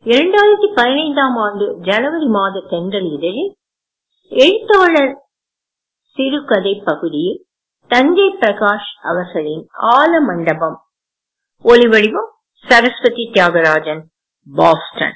இரண்டாயிரத்தி பதினைந்தாம் ஆண்டு ஜனவரி மாத தென்றல் இதழில் எழுத்தாளர் சிறுகதை பகுதியில் தஞ்சை பிரகாஷ் அவர்களின் ஆல மண்டபம் ஒலிவடிவம் சரஸ்வதி தியாகராஜன் பாஸ்டன்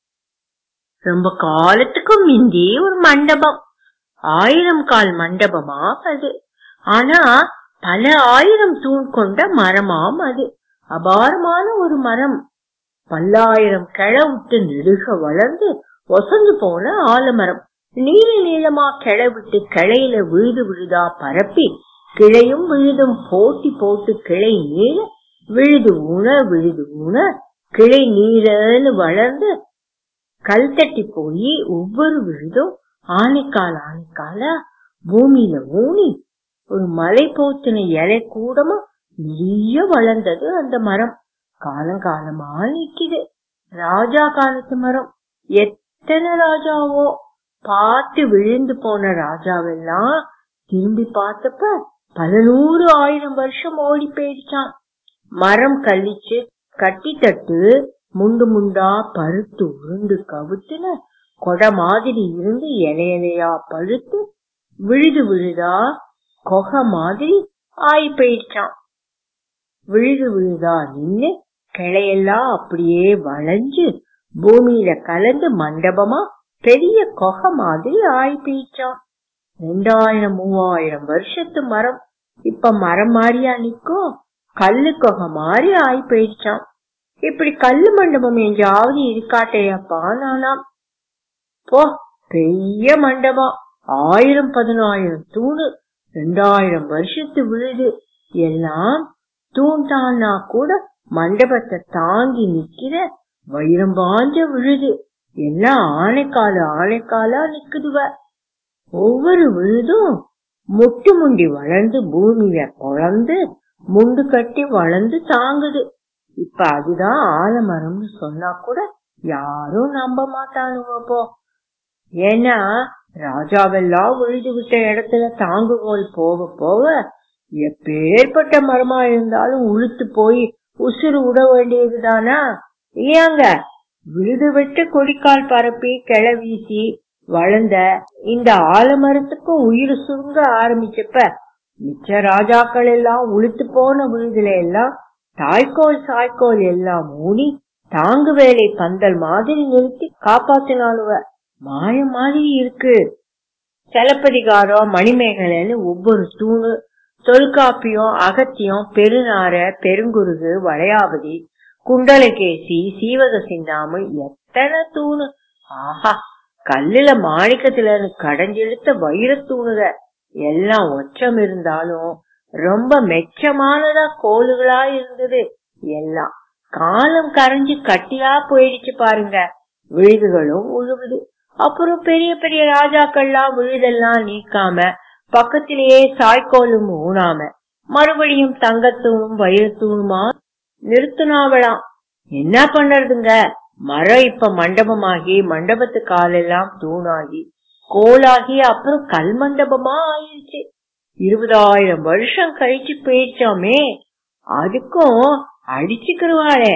ரொம்ப காலத்துக்கு மிந்தி ஒரு மண்டபம் ஆயிரம் கால் மண்டபமா அது ஆனா பல ஆயிரம் தூண் கொண்ட மரமாம் அது அபாரமான ஒரு மரம் பல்லாயிரம் கிளை விட்டு நெடுக வளர்ந்து ஒசந்து போன ஆலமரம் நீள நீளமா கிளை விட்டு கிளையில விழுது விழுதா பரப்பி கிளையும் விழுதும் போட்டி போட்டு கிளை நீள விழுது உண விழுது உண கிளை நீளன்னு வளர்ந்து கல் தட்டி போய் ஒவ்வொரு விழுதும் ஆனைக்கால் ஆனைக்காலா பூமியில ஊனி ஒரு மலை போத்தின இலை கூடமா நிறைய வளர்ந்தது அந்த மரம் காலங்காலமா நிக்குது ராஜா காலத்து மரம் எத்தனை ராஜாவோ பார்த்து விழுந்து போன ராஜாவெல்லாம் திரும்பி பார்த்தப்ப பல நூறு ஆயிரம் வருஷம் ஓடி போயிடுச்சான் மரம் கழிச்சு கட்டி தட்டு முண்டு முண்டா பருத்து உருண்டு கவுத்துன கொடை மாதிரி இருந்து இலையிலையா பழுத்து விழுது விழுதா கொகை மாதிரி ஆயி போயிடுச்சான் விழுது விழுதா நின்னு கிளையெல்லாம் அப்படியே வளைஞ்சு பூமியில கலந்து மண்டபமா பெரிய கொகை மாதிரி ஆயி போயிடுச்சான் ரெண்டாயிரம் மூவாயிரம் வருஷத்து மரம் இப்ப மரம் மாதிரியா நிக்கும் கல்லு கொகை மாதிரி ஆயி போயிடுச்சான் இப்படி கல்லு மண்டபம் எங்கேயாவது இருக்காட்டையப்பா நானாம் போ பெரிய மண்டபம் ஆயிரம் பதினாயிரம் தூணு ரெண்டாயிரம் வருஷத்து விழுது எல்லாம் தூண் தானா கூட மண்டபத்தை தாங்கி நிக்கிற வைரம் பாஞ்ச விழுது எல்லாம் ஆனைக்கால ஆனைக்காலா நிக்குதுவ ஒவ்வொரு விழுதும் முட்டு முண்டி வளர்ந்து பூமியில குழந்து முண்டு கட்டி வளர்ந்து தாங்குது இப்ப அதுதான் ஆலமரம்னு சொன்னா கூட யாரும் நம்ப மாட்டானுங்க போ ஏன்னா ராஜாவெல்லாம் விழுது விட்ட இடத்துல தாங்குகோல் போக போக எப்பேற்பட்ட மரமா இருந்தாலும் உளுத்து போய் உசுறு விட வேண்டியதுதானா இல்லையாங்க விழுது விட்டு கொடிக்கால் பரப்பி கிளை வீசி வளர்ந்த இந்த ஆலமரத்துக்கும் உயிர் சுருங்க ஆரம்பிச்சப்ப மிச்ச ராஜாக்கள் எல்லாம் உளுத்து போன விழுதுல எல்லாம் தாய்க்கோல் சாய்க்கோல் எல்லாம் மூடி தாங்கு வேலை பந்தல் மாதிரி நிறுத்தி காப்பாத்தினாலுவ மாயம் மாதிரி இருக்கு சிலப்பதிகாரம் மணிமேகலைன்னு ஒவ்வொரு தூணு தொல்காப்பியம் அகத்தியம் பெருநார பெருங்குருகு வளையாபதி குண்டலகேசி சீவக சிந்தாமு எத்தனை தூணு ஆஹா கல்லுல மாணிக்கத்துல கடைஞ்செடுத்த வைரத்தூணுக எல்லாம் ஒச்சம் இருந்தாலும் ரொம்ப மெச்சமானதா கோளுகளா இருந்தது எல்லாம் காலம் கரைஞ்சு கட்டியா போயிடுச்சு பாருங்க விழுதுகளும் உழுவுது அப்புறம் பெரிய பெரிய ராஜாக்கள்லாம் விழுதெல்லாம் நீக்காம பக்கத்திலேயே சாய்க்கோலும் ஊனாம மறுபடியும் தங்கத்தூணும் வைரத்தூணுமா நிறுத்தினாவலாம் என்ன பண்றதுங்க மரம் இப்ப மண்டபமாகி மண்டபத்து காலெல்லாம் தூணாகி கோலாகி அப்புறம் கல் மண்டபமா ஆயிடுச்சு இருபதாயிரம் வருஷம் கழிச்சு போயிடுச்சாமே அதுக்கும் அடிச்சுக்கிறவாளே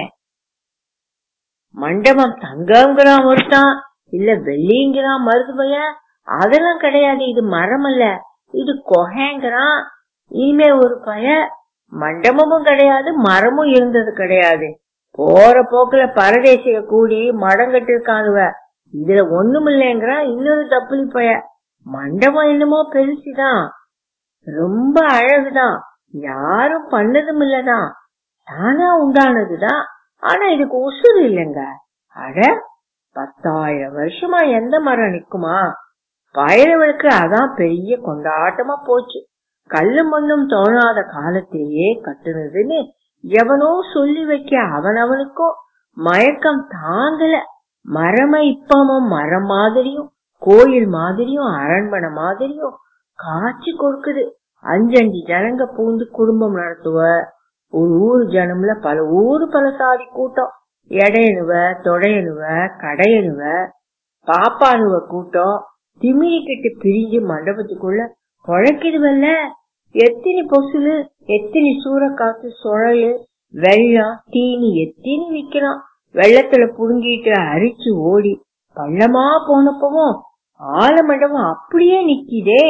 மண்டபம் தங்கங்கிறான் ஒருத்தான் இல்ல வெள்ளிங்கிறான் மருதுபைய அதெல்லாம் கிடையாது இது மரம் அல்ல இது கொகைங்கிறான் இனிமே ஒரு பய மண்டபமும் கிடையாது மரமும் இருந்தது கிடையாது போற போக்குல பரதேசிய கூடி மடங்கட்டு இருக்கானுவ இதுல ஒண்ணும் இல்லைங்கிறான் இன்னொரு தப்புலி பய மண்டபம் என்னமோ பெருசுதான் ரொம்ப அழகுதான் யாரும் பண்ணதும் இல்லதான் தானா உண்டானதுதான் ஆனா இதுக்கு உசுறு இல்லைங்க அட பத்தாயிரம் வருஷமா எந்த மரம் நிக்குமா பயிரவனுக்கு அதான் பெரிய கொண்டாட்டமா போச்சு கல்லு மண்ணும் தோணாத காலத்திலேயே கட்டுனதுன்னு எவனோ சொல்லி வைக்க அவனவனுக்கோ மயக்கம் தாங்கல மரம இப்பமும் மரம் மாதிரியும் கோயில் மாதிரியும் அரண்மனை மாதிரியும் காட்சி கொடுக்குது அஞ்சஞ்சு ஜனங்க பூந்து குடும்பம் நடத்துவ ஒரு ஊர் ஜனம்ல பல ஊரு பல சாதி கூட்டம் எடையனுவ தொடையனுவ கடையனுவ பாப்பானுவ கூட்டம் திமிரிக்கிட்டு பிரிஞ்சு மண்டபத்துக்குள்ள பொழைக்குதுவல்ல எத்தனை பொசுலு எத்தனை சூறக்காத்து சுழலு வெள்ளம் தீனி எத்தனை விக்கிறான் வெள்ளத்துல புடுங்கிட்டு அரிச்சு ஓடி பள்ளமா போனப்பவும் ஆலமண்டபம் அப்படியே நிக்கிதே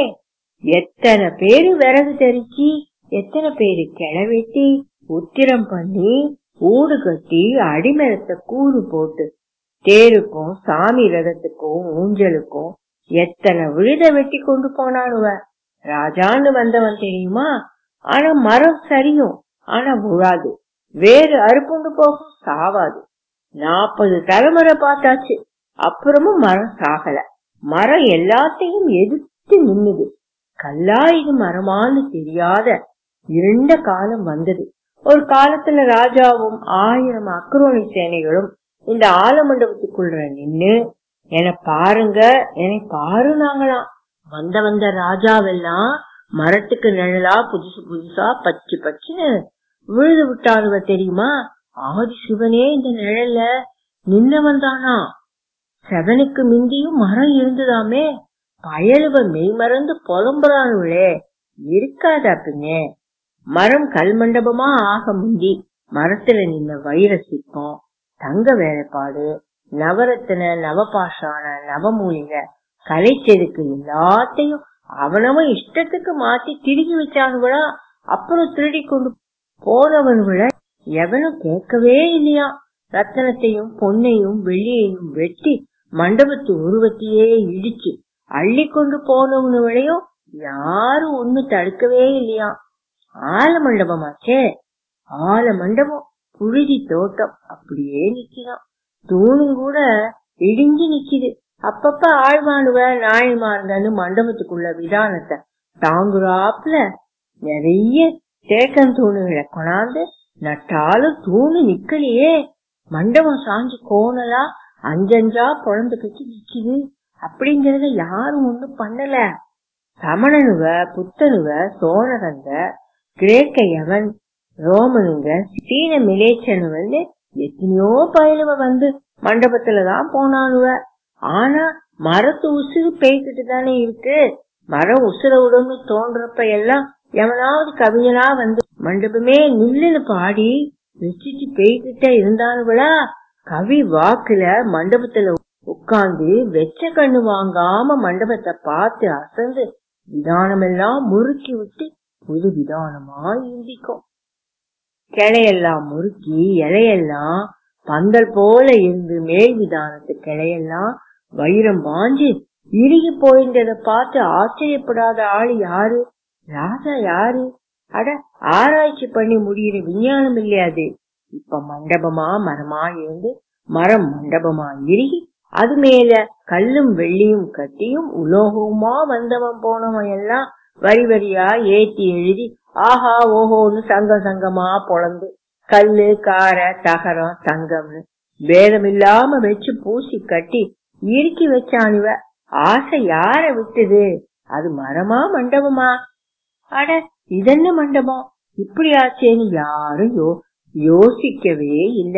எத்தனை பேரு விறகு தெரிச்சு எத்தனை பேரு கிளவெட்டி உத்திரம் பண்ணி ஊடு கட்டி அடிமரத்தை கூறு போட்டு தேருக்கும் சாமி ரதத்துக்கும் ஊஞ்சலுக்கும் எத்தனை விழுத வெட்டி கொண்டு போனானுவ ராஜான்னு வந்தவன் தெரியுமா ஆனா மரம் சரியும் ஆனா விழாது வேறு அறுப்புண்டு போகும் சாவாது நாற்பது தலைமுறை பார்த்தாச்சு அப்புறமும் மரம் சாகல மரம் எல்லாத்தையும் எதிர்த்து நின்னுது கல்லா இது மரமான்னு தெரியாத இருண்ட காலம் வந்தது ஒரு காலத்துல ராஜாவும் ஆயிரம் அக்ரோனி சேனைகளும் இந்த ஆலமண்டபத்துக்குள்ள நின்னு என பாருங்க என்னை பாருனாங்களாம் வந்த வந்த ராஜாவெல்லாம் மரத்துக்கு நிழலா புதுசு புதுசா பச்சு பச்சுன்னு விழுது விட்டானுவ தெரியுமா ஆதி சிவனே இந்த நிழல்ல நின்ன வந்தானா செவனுக்கு மிந்தியும் மரம் இருந்ததாமே பயலுவ மெய் மறந்து புலம்புறானுங்களே இருக்காதா பின்னே மரம் கல் மண்டபமா ஆக முந்தி மரத்துல நின்ன வைர சிற்பம் தங்க வேலைப்பாடு நவரத்தின நவபாஷான நவமூலிக கலை செதுக்கு எல்லாத்தையும் அவனவன் இஷ்டத்துக்கு மாத்தி திருகி வச்சானுங்களா அப்புறம் திருடி கொண்டு போனவனுங்கள எவனும் கேட்கவே இல்லையா ரத்தனத்தையும் பொன்னையும் வெள்ளியையும் வெட்டி மண்டபத்து உருவத்தையே இடிச்சு அள்ளி கொண்டு போனவனுகளையும் யாரும் ஒண்ணு தடுக்கவே இல்லையா ஆல மண்டபமாச்சே ஆல மண்டபம் புழுதி தோட்டம் அப்படியே நிக்கிறான் தூணும் கூட இடிஞ்சு நிக்குது அப்பப்ப ஆழ்வானுவ நாயமார்ந்தன்னு மண்டபத்துக்குள்ள விதானத்தை தாங்குறாப்புல நிறைய தேக்கம் தூணுகளை கொண்டாந்து நட்டாலும் தூணு நிக்கலையே மண்டபம் சாஞ்சு கோணலா அஞ்சஞ்சா பொழந்துக்கிட்டு நிக்குது அப்படிங்கறத யாரும் ஒண்ணும் பண்ணல சமணனுவ புத்தனுவ சோழரங்க கிரேக்க யவன் ரோமனுங்க சீன மிலேச்சனு வந்து எத்தனையோ பயலுவ வந்து மண்டபத்துலதான் போனானுவ ஆனா மரத்து உசுறு பேய்கிட்டு தானே இருக்கு மரம் உசுர விடும்னு தோன்றப்ப எல்லாம் எவனாவது கவிஞனா வந்து மண்டபமே நில்லுன்னு பாடி வச்சுட்டு பேய்கிட்ட இருந்தானுங்களா கவி வாக்குல மண்டபத்துல உட்கார்ந்து வெச்ச கண்ணு வாங்காம மண்டபத்தை பார்த்து அசந்து விதானமெல்லாம் முறுக்கி விட்டு புது விதானமா இருந்திக்கும் கிளையெல்லாம் முறுக்கி இலையெல்லாம் பந்தல் போல இருந்து மேல் விதானத்து கிளையெல்லாம் வைரம் வாஞ்சு இறுகி போயிருந்ததை பார்த்து ஆச்சரியப்படாத ஆளு யாரு ராஜா யாரு அட ஆராய்ச்சி பண்ணி முடியிற விஞ்ஞானம் இல்லையாது இப்ப மண்டபமா மரமா இருந்து மரம் மண்டபமா இறுகி அது மேல கல்லும் வெள்ளியும் கட்டியும் உலோகமா வந்தவன் போனவன் எல்லாம் வரி வரியா ஏத்தி எழுதி ஆஹா ஓஹோன்னு சங்க சங்கமா பொழந்து கல்லு கார தகரம் தங்கம்னு வேதம் இல்லாம வச்சு பூசி கட்டி இறுக்கி வச்சானுவ ஆசை யார விட்டுது அது மரமா மண்டபமா அட இதென்ன மண்டபம் இப்படி ஆச்சேன்னு யாரும் யோ யோசிக்கவே இல்ல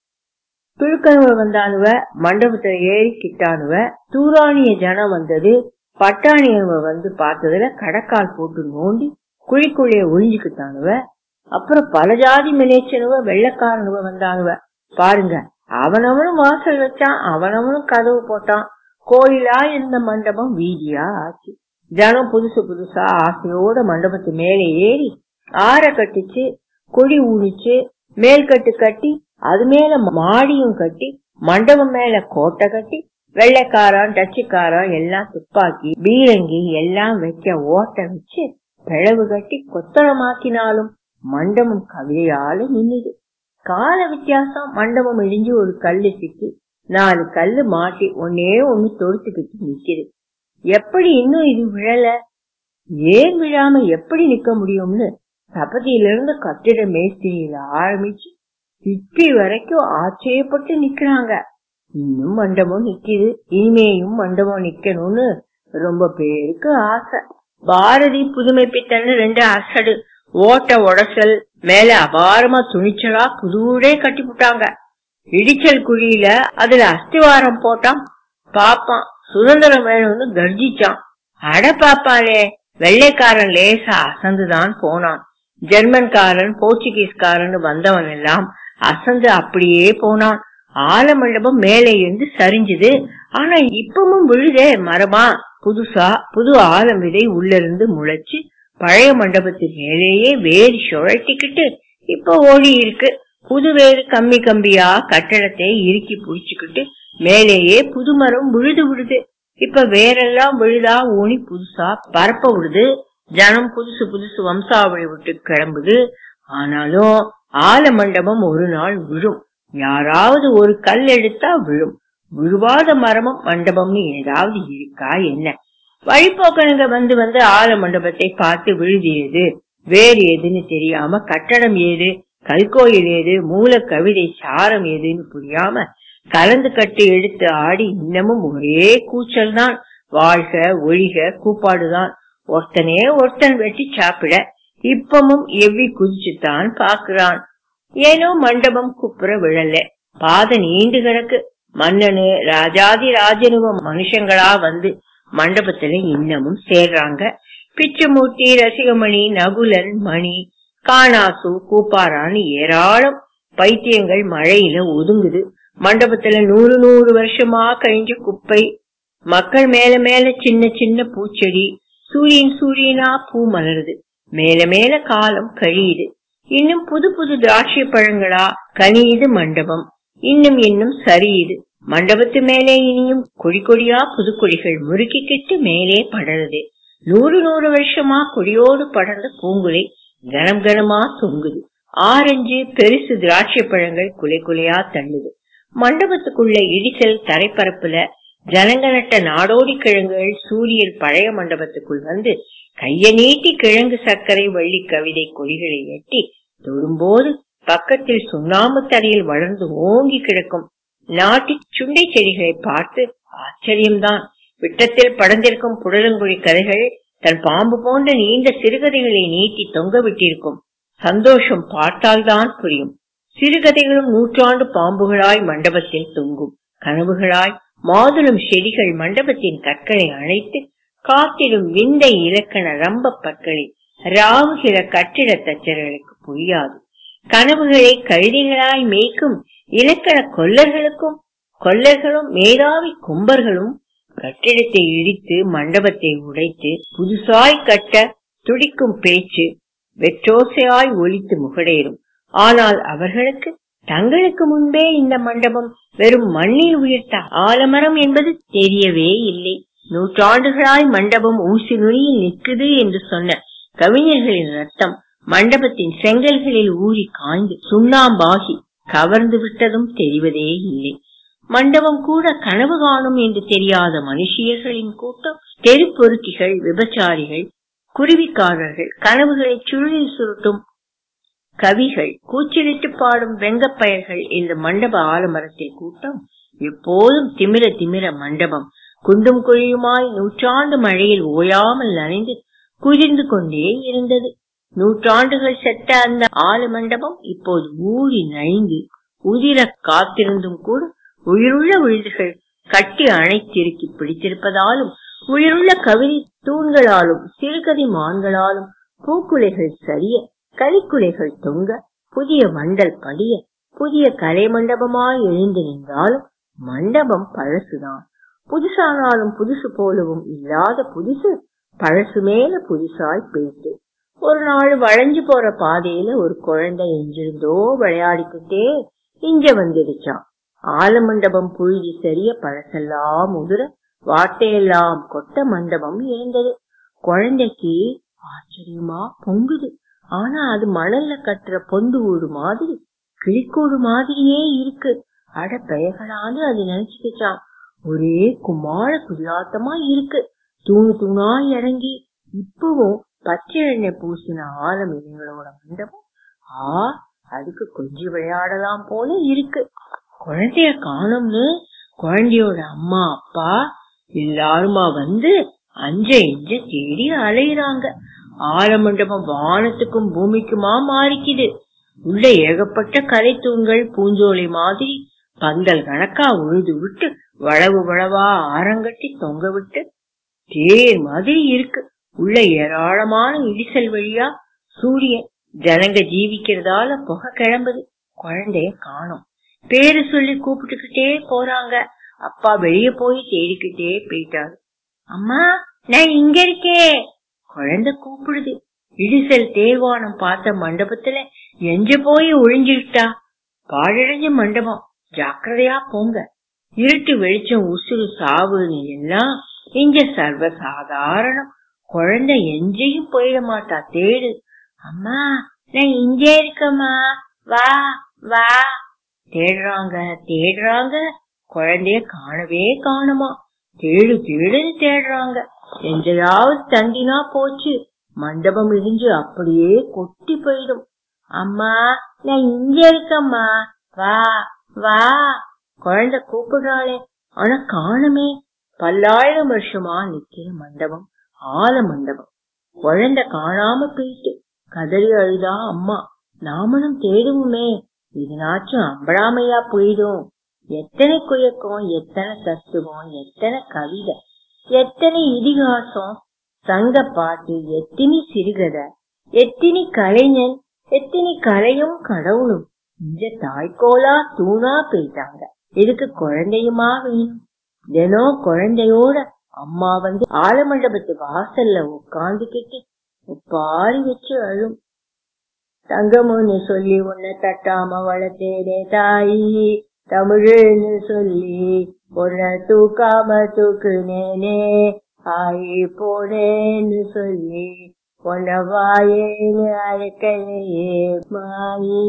துழுக்கனுவ வந்தானுவ மண்டபத்துல ஏறி கிட்டானுவ தூராணிய ஜனம் வந்தது பட்டாணியவ வந்து பார்த்ததுல கடக்கால் போட்டு நோண்டி குழிக்குழிய ஒழிஞ்சுக்கிட்டானுவ அப்புறம் பல ஜாதி மிலேச்சனுவ வெள்ளக்காரனுவ வந்தானுவ பாருங்க அவனவனும் வாசல் வச்சான் அவனவனும் கதவு போட்டான் கோயிலா இருந்த மண்டபம் வீதியா ஆச்சு ஜனம் புதுசு புதுசா ஆசையோட மண்டபத்து மேலே ஏறி ஆற கட்டிச்சு கொடி ஊனிச்சு மேல்கட்டு கட்டி அது மேல மாடியும் கட்டி மண்டபம் மேல கோட்டை கட்டி வெள்ளைக்காரன் டச்சுக்காரன் எல்லாம் துப்பாக்கி பீரங்கி எல்லாம் வைக்க ஓட்ட வச்சு பிளவு கட்டி கொத்தளமாக்கினாலும் மண்டபம் கவிதையால நின்னுது கால வித்தியாசம் மண்டபம் இழிஞ்சு ஒரு கல்லு சிக்கி நாலு கல்லு மாட்டி ஒன்னே ஒண்ணு தொடுத்துக்கிட்டு நிக்குது எப்படி இன்னும் இது விழல ஏன் விழாம எப்படி நிக்க முடியும்னு சபதியிலிருந்து கட்டிட மேஸ்திரியில ஆரம்பிச்சு சிப்பி வரைக்கும் ஆச்சரியப்பட்டு நிக்கிறாங்க இன்னும் மண்டபம் நிக்குது இனிமேயும் மண்டபம் நிக்கணும்னு ரொம்ப பேருக்கு ஆசை பாரதி புதுமை பித்தன்னு ரெண்டு அசடு ஓட்ட உடசல் மேல அபாரமா துணிச்சலா புதுவே கட்டி விட்டாங்க இடிச்சல் குழியில அதுல அஸ்திவாரம் போட்டான் பாப்பான் சுதந்திரம் வேணும்னு கர்ஜிச்சான் அட பாப்பானே வெள்ளைக்காரன் லேசா அசந்துதான் போனான் ஜெர்மன்காரன் போர்ச்சுகீஸ்காரன் வந்தவன் எல்லாம் அசந்து அப்படியே போனான் ஆலமண்டபம் மேலே இருந்து சரிஞ்சுது ஆனா இப்பவும் விழுதே மரமா புதுசா புது ஆலம் விதை உள்ள இருந்து முளைச்சு பழைய மண்டபத்து மேலேயே வேறு சுழட்டிக்கிட்டு இப்ப ஓடி இருக்கு புது வேறு கம்மி கம்பியா கட்டடத்தை இறுக்கி புடிச்சுக்கிட்டு மேலேயே புது மரம் விழுது விடுது இப்ப வேறெல்லாம் விழுதா ஊனி புதுசா பரப்ப விடுது ஜனம் புதுசு புதுசு வம்சாவளி விட்டு கிளம்புது ஆனாலும் ஆல மண்டபம் ஒரு நாள் விழும் யாராவது ஒரு கல் எடுத்தா விழும் விழுவாத மரமும் மண்டபம்னு ஏதாவது இருக்கா என்ன வழிபோக்கனுங்க வந்து வந்து ஆல மண்டபத்தை பார்த்து விழுதியது வேறு எதுன்னு தெரியாம கட்டடம் ஏது கல்கோயில் ஏது மூல கவிதை சாரம் ஏதுன்னு புரியாம கலந்து கட்டு எடுத்து ஆடி இன்னமும் ஒரே கூச்சல் தான் வாழ்க ஒழிக கூப்பாடுதான் ஒருத்தனே ஒருத்தன் வெட்டி சாப்பிட இப்பமும் எவ்வி குதிச்சுத்தான் பாக்குறான் ஏனோ மண்டபம் குப்புற விழல பாத நீண்டு கிடக்கு மன்னனு ராஜாதி ராஜனுவ மனுஷங்களா வந்து மண்டபத்துல இன்னமும் சேர்றாங்க பிச்சுமூர்த்தி ரசிகமணி நகுலன் மணி காணாசு கூப்பாரான்னு ஏராளம் பைத்தியங்கள் மழையில ஒதுங்குது மண்டபத்துல நூறு நூறு வருஷமா கழிஞ்ச குப்பை மக்கள் மேல மேல சின்ன சின்ன பூச்செடி சூரியன் சூரியனா பூ மலருது மேல மேல காலம் கழியுது இன்னும் புது புது திராட்சை பழங்களா கனியுது மண்டபம் இன்னும் இன்னும் சரியுது மண்டபத்து மேலே இனியும் கொடி கொடியா புது கொடிகள் முறுக்கிக்கிட்டு மேலே படருது நூறு நூறு வருஷமா கொடியோடு படர்ந்த பூங்குலை கனம் கனமா தொங்குது ஆரஞ்சு பெருசு திராட்சை பழங்கள் குலை குலையா தள்ளுது மண்டபத்துக்குள்ள இடிசல் தரைப்பரப்புல ஜனங்க நட்ட நாடோடி கிழங்குகள் சூரியன் பழைய மண்டபத்துக்குள் வந்து கைய நீட்டி கிழங்கு சர்க்கரை வள்ளி கவிதை கொடிகளை எட்டி தொடும்போது பக்கத்தில் சுண்ணாம்பு தரையில் வளர்ந்து ஓங்கி கிடக்கும் நாட்டு சுண்டை செடிகளை பார்த்து ஆச்சரியம்தான் விட்டத்தில் படர்ந்திருக்கும் புடலங்குழி கதைகள் தன் பாம்பு போன்ற நீண்ட சிறுகதைகளை நீட்டி தொங்க விட்டிருக்கும் சந்தோஷம் பார்த்தால்தான் புரியும் சிறுகதைகளும் நூற்றாண்டு பாம்புகளாய் மண்டபத்தில் தொங்கும் கனவுகளாய் மாதுளம் செடிகள் மண்டபத்தின் கற்களை அழைத்து காத்திடும் விந்தை இலக்கண ரம்ப பற்களை ராவுகிற கட்டிட தச்சர்களுக்கு புரியாது கனவுகளை கழுதிகளாய் மேய்க்கும் இலக்கண கொல்லர்களுக்கும் கொல்லர்களும் மேதாவி கும்பர்களும் கட்டிடத்தை இடித்து மண்டபத்தை உடைத்து புதுசாய் கட்ட துடிக்கும் பேச்சு வெற்றோசையாய் ஒலித்து முகடேறும் ஆனால் அவர்களுக்கு தங்களுக்கு முன்பே இந்த மண்டபம் வெறும் மண்ணில் உயர்த்த ஆலமரம் என்பது தெரியவே இல்லை நூற்றாண்டுகளாய் மண்டபம் ஊசி நுனியில் நிற்குது என்று சொன்ன கவிஞர்களின் ரத்தம் மண்டபத்தின் செங்கல்களில் ஊறி காய்ந்து சுண்ணாம்பாகி கவர்ந்து விட்டதும் தெரிவதே இல்லை மண்டபம் கூட கனவு காணும் என்று தெரியாத மனுஷியர்களின் கூட்டம் தெருப்பொருக்கிகள் விபச்சாரிகள் குருவிக்காரர்கள் கனவுகளை சுருளில் சுருட்டும் கவிகள் கூச்சலிட்டு பாடும் வெங்கப்பயர்கள் இந்த மண்டப ஆலமரத்தில் கூட்டம் எப்போதும் திமிர திமிர மண்டபம் குண்டும் குழியுமாய் நூற்றாண்டு மழையில் ஓயாமல் நனைந்து குதிர்ந்து கொண்டே இருந்தது நூற்றாண்டுகள் செத்த அந்த ஆல மண்டபம் இப்போது ஊறி நைந்து உதிர காத்திருந்தும் கூட உயிருள்ள விழுதுகள் கட்டி அணைத்திருக்கி பிடித்திருப்பதாலும் உயிருள்ள கவிதை தூண்களாலும் சிறுகதை மான்களாலும் பூக்குலைகள் சரிய கலிக்குலைகள் தொங்க புதிய வண்டல் படிய புதிய கலை மண்டபமாய் எழுந்து நின்றாலும் மண்டபம் பழசுதான் புதுசானாலும் புதுசு போலவும் இல்லாத புதுசு பழசு மேல புதுசாய் போயிட்டு ஒரு நாள் வளைஞ்சு போற பாதையில ஒரு குழந்தை எங்கிருந்தோ விளையாடிக்கிட்டே இங்க வந்துடுச்சான் ஆலமண்டபம் புழுதி சரிய பழசெல்லாம் உதிர வாட்டையெல்லாம் கொட்ட மண்டபம் இருந்தது குழந்தைக்கு ஆச்சரியமா பொங்குது ஆனா அது மணல்ல கட்டுற பொந்து ஊடு மாதிரி கிளிக்கூடு மாதிரியே இருக்கு அட பெயகளான்னு அது நினைச்சுக்கிச்சான் ஒரே குமார குடியாத்தமா இருக்கு தூணு தூணா இறங்கி இப்பவும் பச்சை எண்ணெய் பூசின ஆலம் இலைங்களோட மண்டபம் ஆ அதுக்கு கொஞ்சம் விளையாடலாம் போல இருக்கு குழந்தைய காணும்னு குழந்தையோட அம்மா அப்பா எல்லாருமா வந்து அஞ்ச இஞ்ச தேடி அலையுறாங்க ஆலமண்டபம் வானத்துக்கும் பூமிக்குமா மாறிக்குது உள்ள ஏகப்பட்ட கலை தூண்கள் பூஞ்சோலை மாதிரி பந்தல் கணக்கா உழுது விட்டு வளவு வளவா ஆரங்கட்டி தொங்க விட்டு தேர் மாதிரி இருக்கு உள்ள ஏராளமான இடிசல் வழியா சூரியன் ஜனங்க ஜீவிக்கிறதால புகை கிளம்புது குழந்தைய காணும் பேரு சொல்லி கூப்பிட்டுக்கிட்டே போறாங்க அப்பா வெளிய போய் தேடிக்கிட்டே போயிட்டாரு அம்மா நான் இங்க இருக்கேன் குழந்தை கூப்பிடுது இடிசல் தேர்வானம் பார்த்த மண்டபத்துல எஞ்ச போய் ஒழிஞ்சுக்கிட்டா பாழடைஞ்ச மண்டபம் ஜாக்கிரதையா போங்க இருட்டு வெளிச்சம் உசுறு சாவுன்னு எல்லாம் இங்க சர்வ சாதாரணம் குழந்தை எஞ்சையும் போயிட மாட்டா தேடு அம்மா நான் இங்க இருக்கம்மா வா வா தேடுறாங்க தேடுறாங்க குழந்தைய காணவே காணுமா தேடு தேடுன்னு தேடுறாங்க எங்கேயாவது தண்டினா போச்சு மண்டபம் இடிஞ்சு அப்படியே கொட்டி போயிடும் அம்மா நான் இங்க இருக்கம்மா வா வா குழந்தை கூப்பிடுறாளே ஆனா காணுமே பல்லாயிரம் வருஷமா நிக்கிற மண்டபம் ஆல மண்டபம் குழந்தை காணாம போயிட்டு கதறி அழுதா அம்மா நாமளும் தேடுவோமே இதனாச்சும் அம்படாமையா போயிடும் எத்தனை குயக்கம் எத்தனை தத்துவம் எத்தனை கவிதை எத்தனை இதிகாசம் சங்க பாட்டு எத்தனை சிறுகதை எத்தனை கலைஞன் எத்தனை கலையும் கடவுளும் இந்த தாய்க்கோலா தூணா போயிட்டாங்க இதுக்கு குழந்தையுமா வேணும் தினம் குழந்தையோட அம்மா வந்து ஆலமண்டபத்து வாசல்ல உட்காந்துக்கிட்டு உப்பாரி வச்சு அழும் தங்கம்னு சொல்லி உன்னை தட்டாம வளர்த்தேனே தாயி தமிழ்னு சொல்லி உன்னை தூக்காம தூக்குனேனே ஆயி போனேன்னு சொல்லி உன்னை வாயேன்னு அழைக்கலையே மாயி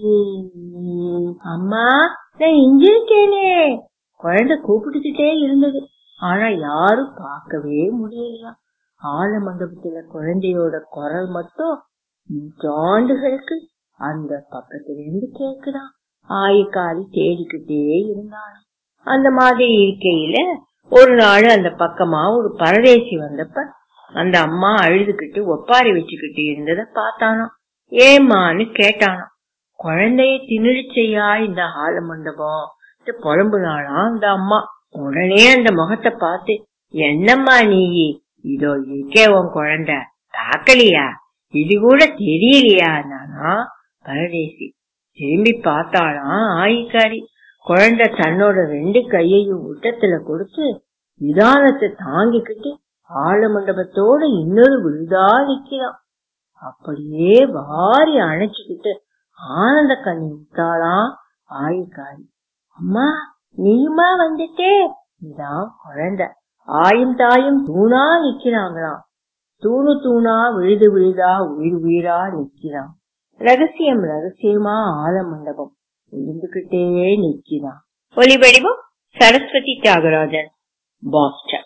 அம்மா நான் இங்க இருக்கேனே குழந்தை கூப்பிட்டுக்கிட்டே இருந்தது ஆனா யாரும் பார்க்கவே முடியலையா ஆல மண்டபத்துல குழந்தையோட குரல் மட்டும் நூற்றாண்டுகளுக்கு அந்த பக்கத்துல இருந்து கேக்குதான் ஆயுக்காரி தேடிக்கிட்டே இருந்தாலும் அந்த மாதிரி இருக்கையில ஒரு நாள் அந்த பக்கமா ஒரு பரதேசி வந்தப்ப அந்த அம்மா அழுதுகிட்டு ஒப்பாரி வச்சுக்கிட்டு இருந்தத பார்த்தானாம் ஏமான்னு கேட்டானாம் குழந்தைய திணிச்சையா இந்த ஆல மண்டபம் புலம்புனாலாம் அந்த அம்மா உடனே அந்த முகத்தை பார்த்து என்னம்மா நீ இதோ இருக்கே உன் குழந்தை தாக்கலியா இது கூட தெரியலையா நானா பரதேசி திரும்பி பார்த்தாலாம் ஆயிக்காரி குழந்தை தன்னோட ரெண்டு கையையும் உட்டத்துல கொடுத்து நிதானத்தை தாங்கிக்கிட்டு ஆழ மண்டபத்தோட இன்னொரு விழுதா நிக்கிறான் அப்படியே வாரி அணைச்சுக்கிட்டு ஆனந்த கண்ணி விட்டாளாம் ஆயிக்காரி அம்மா நீயுமா வந்துட்டே இதான் குழந்தை ஆயும் தாயும் தூணா நிக்கிறாங்களாம் தூணு தூணா விழுது விழுதா உயிர் உயிரா நிக்கிறான் ரகசியம் ரகசியமா ஆல மண்டபம் விழுந்துகிட்டே நிக்கிறான் ஒலிவடிவம் சரஸ்வதி தியாகராஜன் பாஸ்டன்